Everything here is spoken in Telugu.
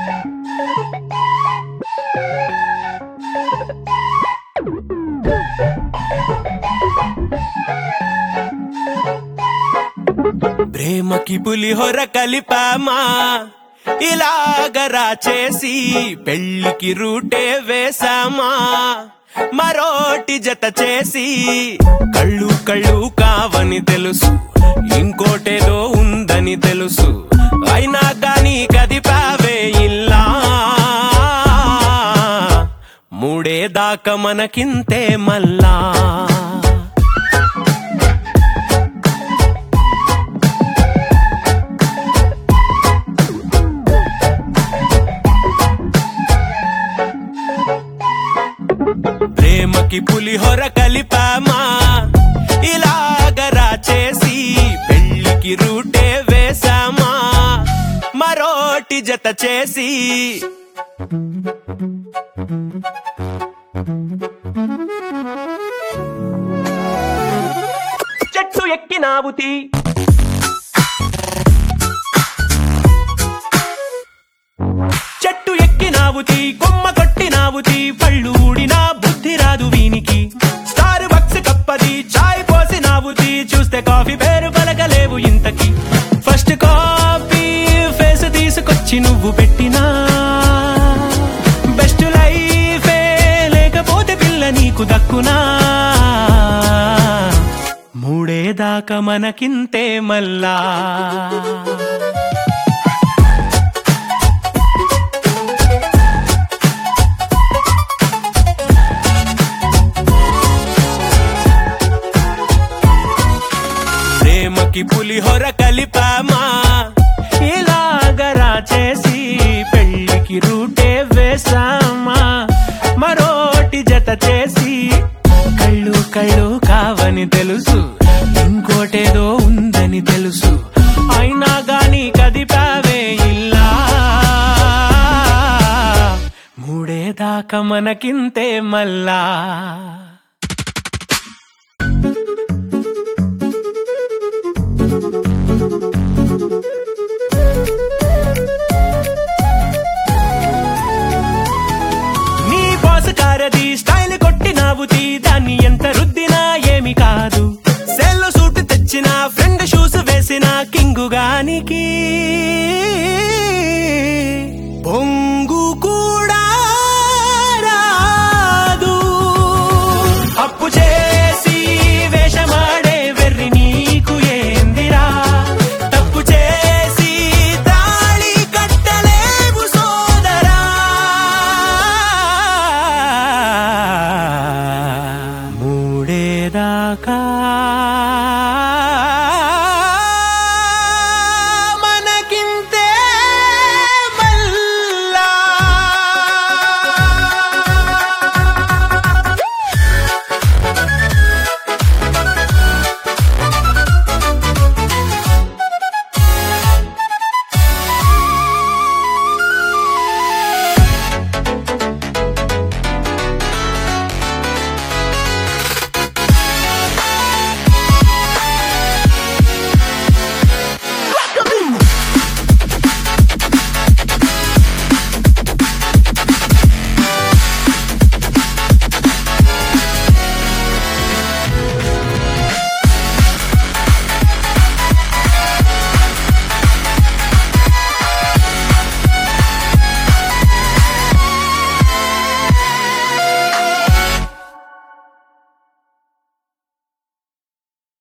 ప్రేమకి పులిహోర కలిపామా ఇలాగరా చేసి పెళ్లికి రూటే వేసామా మరోటి జత చేసి కళ్ళు కళ్ళు కావని తెలుసు ఇంకోటేదో ఉందని తెలుసు అయినా కానీ కదిపావే ఇల్లా మూడే దాకా మనకింతే మల్లా ప్రేమకి పులిహోర కలిపామా ఇలాగరా చేసి పెళ్లికి రూటే వేసామా మరోటి జత చేసి చెట్టు ఎక్కినావుతి చెట్టు ఎక్కినావుతి కొమ్మ కొట్టినావుతి పళ్ళు ఊడినా బుద్ధి రాదు వీనికి స్టార్ బక్స్ కప్పది చాయ్ పోసినావుతి చూస్తే కాఫీ పేరు పలకలేవు ఇంతకి ఫస్ట్ కాపీ ఫేస్ తీసుకొచ్చి నువ్వు పెట్టినా బెస్ట్ లైఫే లేకపోతే పిల్ల నీకు దక్కునా మూడే దాకా మనకింతే మల్లా ప్రేమకి పులిహోర కలిపామా ఇలాగరా చేసి పెళ్లికి రూటే వేసామా మరోటి జత చేసి కళ్ళు కళ్ళు కావని తెలుసు ఇంకోటేదో ఉందని తెలుసు అయినా గాని కదిపావే ఇల్లా మూడే దాకా మనకింతే మల్లా